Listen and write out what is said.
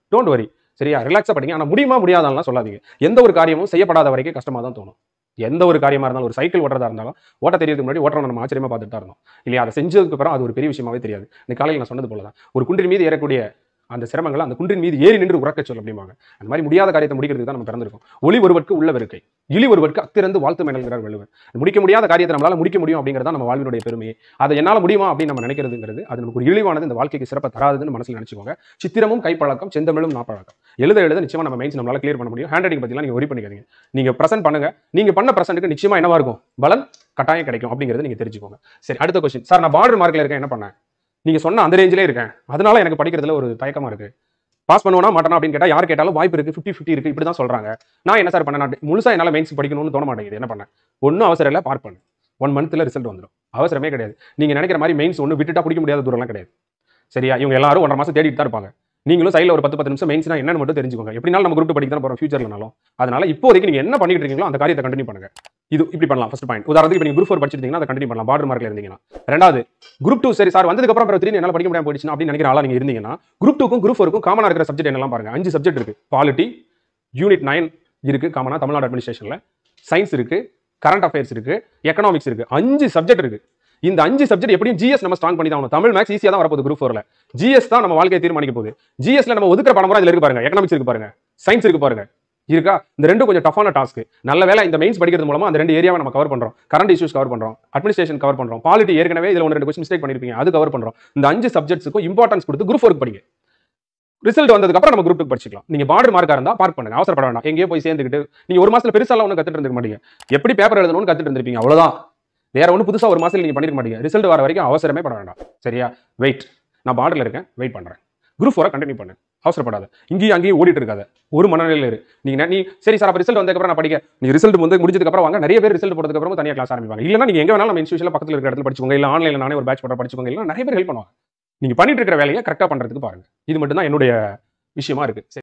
Don't worry சரியா ரிலாக்ஸாக படிங்க ஆனால் முடியுமா முடியாதான்லாம் சொல்லாதீங்க எந்த ஒரு காரியமும் செய்யப்படாத வரைக்கும் கஷ்டமாக தான் தோணும் எந்த ஒரு காரியமா இருந்தாலும் ஒரு சைக்கிள் ஓட்டுறதா இருந்தாலும் ஓட்ட தெரியறதுக்கு முன்னாடி ஓட்டுறவங்க நம்ம ஆச்சரியமா பார்த்துட்டு தான் இருந்தோம் இல்லையா அதை செஞ்சதுக்கு அப்புறம் அது ஒரு பெரிய விஷயமாவே தெரியாது இந்த காலையில் நான் சொன்னது போல தான் ஒரு குன்றின் மீது ஏறக்கூடிய அந்த சிரமங்களை அந்த குன்றின் மீது ஏறி நின்று உறக்க சொல் அப்படிம்பாங்க அந்த மாதிரி முடியாத காரியத்தை முடிக்கிறதுக்கு தான் நம்ம பிறந்திருக்கோம் ஒளி ஒருவருக்கு உள்ள வெறுக்கை இழி ஒருவருக்கு அத்திறந்து வாழ்த்து மேனல்கிறார் வள்ளுவர் முடிக்க முடியாத காரியத்தை நம்மளால முடிக்க முடியும் அப்படிங்கிறது நம்ம வாழ்வினுடைய பெருமை அதை என்னால் முடியுமா அப்படின்னு நம்ம நினைக்கிறதுங்கிறது அது நமக்கு ஒரு இழிவானது இந்த வாழ்க்கைக்கு சிறப்பை தராதுன்னு மனசில் நினைச்சுக்கோங்க சித்திரமும் கைப்பழக்கம் செந்தமிழும் நாப்பழக்கம் எழுத எழுத நிச்சயமா நம்ம மைண்ட்ஸ் நம்மளால கிளியர் பண்ண முடியும் ஹேண்ட் ரைட்டிங் பத்திலாம் நீங்க ஒரி பண்ணிக்காதீங்க நீங்க பிரசன்ட் பண்ணுங்க நீங்க பண்ண பிரசன்ட்டுக்கு நிச்சயமா என்னவா இருக்கும் பலன் கட்டாயம் கிடைக்கும் அப்படிங்கிறத நீங்க தெரிஞ்சுக்கோங்க சரி அடுத்த கொஸ்டின் சார் நான் பார்டர் மார்க்ல இருக்கேன் என்ன பண்ணேன் நீங்க சொன்ன அந்த ரேஞ்சிலே இருக்கேன் அதனால எனக்கு படிக்கிறதுல ஒரு தயக்கமா இருக்கு பாஸ் பண்ணுவோனா மாட்டேனா அப்படின்னு கேட்டா யார் கேட்டாலும் வாய்ப்பு இருக்கு ஃபிஃப்டி ஃபிஃப்டி இருக்கு இப்படி தான் சொல்றாங்க நான் என்ன சார் பண்ண நான் முழுசா என்னால மெயின்ஸ் படிக்கணும்னு தோண மாட்டேங்குது என்ன பண்ணேன் ஒன்றும் அவசரம் இல்லை பார்க் பண்ணு ஒன் மந்த்ல ரிசல்ட் வந்துடும் அவசரமே கிடையாது நீங்க நினைக்கிற மாதிரி மெயின்ஸ் ஒன்று விட்டுட்டா பிடிக்க முடியாத தூரம்லாம் கிடையாது சரியா இவங்க எல்லாரும் ஒன்றரை மாசம் தேடிட்டு தான் இருப்பாங்க நீங்களும் சைடில் ஒரு பத்து பத்து நிமிஷம் மெயின்ஸ்னா என்னன்னு மட்டும் தெரிஞ்சுக்கோங்க எப்படினாலும் நம்ம குரூப் படிக்க தான் போறோம் ஃபியூச்சர்லனாலும் அதனால இப்போதைக்கு நீங்க என்ன பண்ணிட்டு இருக்கீங்களோ அந்த காரியத்தை கண்டினியூ பண்ணுங்க இது இப்படி பண்ணலாம் ஃபர்ஸ்ட் பாயிண்ட் உதாரணத்துக்கு இப்போ நீங்க குரூப் ஃபோர் படிச்சிருந்தீங்கன்னா அதை கண்டினியூ பண்ணலாம் பார்டர் மார்க்ல இருந்தீங்கன்னா ரெண்டாவது குரூப் டூ சரி சார் வந்ததுக்கு அப்புறம் திடீர்னு என்னால படிக்க முடியாம போயிடுச்சுன்னா அப்படின்னு நினைக்கிற ஆளா நீங்க இருந்தீங்கன்னா குரூப் டூக்கும் குரூப் ஃபோருக்கும் காமனா இருக்கிற சப்ஜெக்ட் என்னலாம் பாருங்க அஞ்சு சப்ஜெக்ட் இருக்கு பாலிட்டி யூனிட் நைன் இருக்கு காமனா தமிழ்நாடு அட்மினிஸ்ட்ரேஷன்ல சயின்ஸ் இருக்கு கரண்ட் அஃபேர்ஸ் இருக்கு எக்கனாமிக்ஸ் இருக்கு அஞ்சு சப்ஜெக்ட் இருக்கு இந்த அஞ்சு சப்ஜெக்ட் எப்படியும் ஜிஎஸ் நம்ம ஸ்ட்ராங் பண்ணி தான் ஆகணும். தமிழ் மேக்ஸ் ஈஸியாக தான் வரப்போகுது குரூப் ஃபோர்ல ஜிஎஸ் தான் நம்ம வாழ்க்கையை தீர்மானிக்க போகுது ஜிஎஸ்ல நம்ம ஒதுக்குற படம் கூட இதுல இருக்கு பாருங்க எக்கனாமிக்ஸ் இருக்கு பாருங்க சயின்ஸ் இருக்கு பாருங்க இருக்கா இந்த ரெண்டும் கொஞ்சம் டஃபான டாஸ்க் நல்ல வேலை இந்த மெயின்ஸ் படிக்கிறது மூலமா அந்த ரெண்டு ஏரியாவை நம்ம கவர் பண்றோம் கரண்ட் இஷ்யூஸ் கவர் பண்றோம் அட்மினிஸ்ட்ரேஷன் கவர் பண்றோம் பாலிட்டி ஏற்கனவே இதுல ஒன்று ரெண்டு கொஸ்டின் மிஸ்டேக் பண்ணிருப்பீங்க அது கவர் பண்றோம் இந்த அஞ்சு சப்ஜெக்ட்ஸுக்கும் இம்பார்ட்டன்ஸ் கொடுத்து குரூப் ஃபோருக்கு படிங்க ரிசல்ட் வந்ததுக்கு அப்புறம் நம்ம குரூப் படிச்சுக்கலாம் நீங்க பார்டர் மார்க்கா இருந்தா பார்க் பண்ணுங்க அவசரப்பட வேண்டாம் எங்கேயோ போய் சேர்ந்துக்கிட்டு நீங்க ஒரு மாசத்துல பெருசாலாம் ஒன்றும் கத்துட்டு இருக்க மாட்டீங்க எப்படி பேப்பர் எழுதணும்னு கத்துட்டு இருந்திருப்பீங்க அவ்வளவுதான் வேற ஒன்றும் புதுசா ஒரு மாசத்துல நீங்க பண்ணிருக்க மாட்டீங்க ரிசல்ட் வர வரைக்கும் அவசரமே பட வேண்டாம் சரியா வெயிட் நான் பார்டர்ல இருக்கேன் வெயிட் பண்றேன் குரூப் ஃபோரை கண்டினியூ பண்ணு அவசரப்படாத இங்கேயும் அங்கேயும் ஓடிட்டு இருக்காத ஒரு மனநிலையில இரு நீங்க ந- நீ சரி சார் அப்ப ரிசல்ட் வந்ததுக்கு அப்புறம் நான் படிக்க நீ ரிசல்ட் வந்து முடிஞ்சதுக்கு அப்புறம் வாங்க நிறைய பேர் ரிசல்ட் போட்டதுக்கு அப்புறம் தனியா கிளாஸ் ஆரம்பிப்பாங்க இல்லைன்னா நீங்க எங்க வேணாலும் நம்ம இன்ஸ்டியூஷன்ல பக்கத்துல இருக்கிற இடத்துல படிச்சுக்கோங்க இல்ல ஆன்லைன்ல நானே ஒரு பேட்ச் போட படிச்சுக்கோங்க இல்ல நிறைய பேர் ஹெல்ப் பண்ணுவாங்க நீங்க பண்ணிட்டு இருக்கிற வேலையை கரெக்டா பண்றதுக்கு பாருங்க இது மட்டும் தான் என்னுடைய விஷயமா இருக்கு சரி